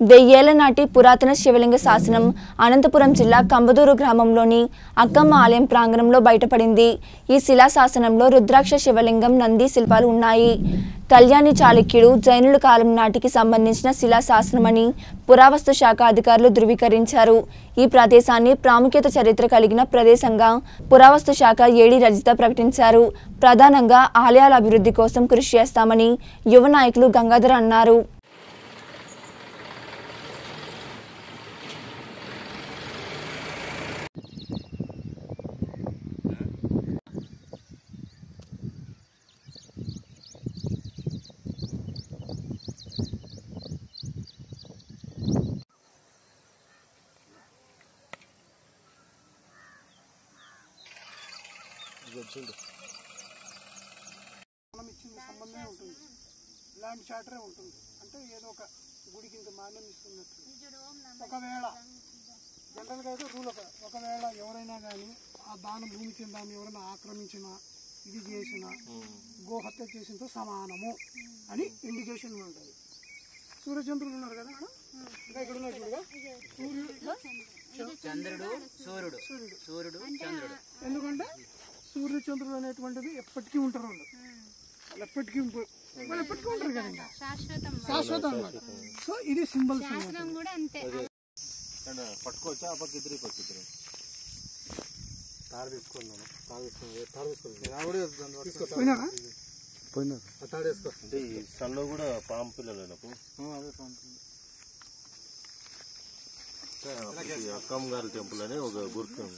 వెయ్యేళ్ల నాటి పురాతన శివలింగ శాసనం అనంతపురం జిల్లా కంబదూరు గ్రామంలోని అక్కమ్మ ఆలయం ప్రాంగణంలో బయటపడింది ఈ శిలా శాసనంలో రుద్రాక్ష శివలింగం నంది శిల్పాలు ఉన్నాయి కళ్యాణి చాళుక్యుడు జైనుల కాలం నాటికి సంబంధించిన శిలా శాసనమని పురావస్తు శాఖ అధికారులు ధృవీకరించారు ఈ ప్రదేశాన్ని ప్రాముఖ్యత చరిత్ర కలిగిన ప్రదేశంగా పురావస్తు శాఖ ఏడి రజిత ప్రకటించారు ప్రధానంగా ఆలయాల అభివృద్ధి కోసం కృషి చేస్తామని యువ నాయకులు గంగాధర్ అన్నారు మనం ఇచ్చిన సంబంధమే ఉంటుంది ఇలాంటి చాటరే ఉంటుంది అంటే ఏదో ఒక గుడికి ఇంత మాన్యం ఇస్తున్నట్టు ఒకవేళ జనరల్గా అయితే రూల్ ఒక ఒకవేళ ఎవరైనా కానీ ఆ దానం భూమి చెందాన్ని ఎవరైనా ఆక్రమించినా ఇది చేసిన గోహత్య చేసినతో సమానము అని ఇండికేషన్ ఉంటుంది సూర్యచంద్రులు ఉన్నారు కదా మేడం ఇంకా ఇక్కడ ఉన్నారు చూడగా సూర్యుడు చంద్రుడు సూర్యుడు సూర్యుడు చంద్రుడు ఎందుకంటే సూర్యచంద్రుడు అనేటువంటిది ఎప్పటికీ ఉంటారు వాళ్ళు వాళ్ళు ఎప్పటికీ ఉంపు- వాళ్ళు ఎప్పటికీ ఉంటారు కదా ఇంకా శాశ్వతం శాశ్వతం అన్నమాట సో ఇది సింబల్స్ శాస్త్రం కూడా అంతే పట్టుకోవచ్చా ఆ పక్క ఇద్దరు పక్క ఇద్దరు పోయినారా అంటే ఈ సన్లో కూడా పాము పిల్లలు నాకు అక్కమ్మ గారి టెంపుల్ అని ఒక గుర్తు ఉంది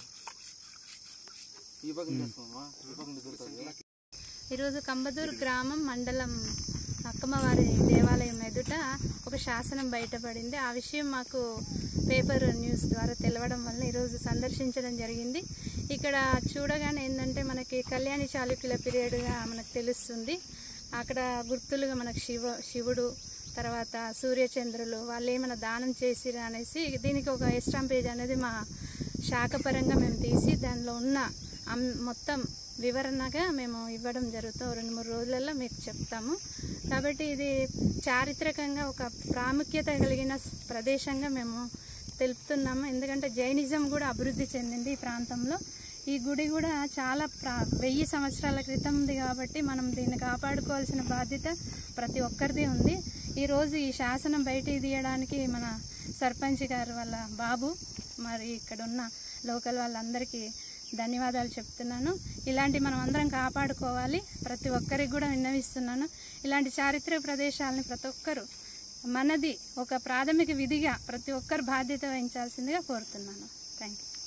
ఈరోజు కంబదూరు గ్రామం మండలం అక్కమ్మవారి దేవాలయం ఎదుట ఒక శాసనం బయటపడింది ఆ విషయం మాకు పేపర్ న్యూస్ ద్వారా తెలవడం వల్ల ఈరోజు సందర్శించడం జరిగింది ఇక్కడ చూడగానే ఏంటంటే మనకి కళ్యాణి చాళుక్యుల పీరియడ్గా మనకు తెలుస్తుంది అక్కడ గుర్తులుగా మనకు శివ శివుడు తర్వాత సూర్యచంద్రులు వాళ్ళు ఏమైనా దానం చేసిరా అనేసి దీనికి ఒక ఎస్టాం పేజ్ అనేది మా శాఖపరంగా మేము తీసి దానిలో ఉన్న అం- మొత్తం వివరణగా మేము ఇవ్వడం జరుగుతాం రెండు మూడు రోజులలో మీకు చెప్తాము కాబట్టి ఇది చారిత్రకంగా ఒక ప్రాముఖ్యత కలిగిన ప్రదేశంగా మేము తెలుపుతున్నాము ఎందుకంటే జైనిజం కూడా అభివృద్ధి చెందింది ఈ ప్రాంతంలో ఈ గుడి కూడా చాలా ప్రా వెయ్యి సంవత్సరాల క్రితం ఉంది కాబట్టి మనం దీన్ని కాపాడుకోవాల్సిన బాధ్యత ప్రతి ఒక్కరిది ఉంది ఈరోజు ఈ శాసనం బయటికి తీయడానికి మన సర్పంచ్ గారు వాళ్ళ బాబు మరి ఇక్కడ ఉన్న లోకల్ వాళ్ళందరికీ ధన్యవాదాలు చెప్తున్నాను ఇలాంటి మనం అందరం కాపాడుకోవాలి ప్రతి ఒక్కరికి కూడా విన్నవిస్తున్నాను ఇలాంటి చారిత్రక ప్రదేశాలని ప్రతి ఒక్కరు మనది ఒక ప్రాథమిక విధిగా ప్రతి ఒక్కరు బాధ్యత వహించాల్సిందిగా కోరుతున్నాను థ్యాంక్ యూ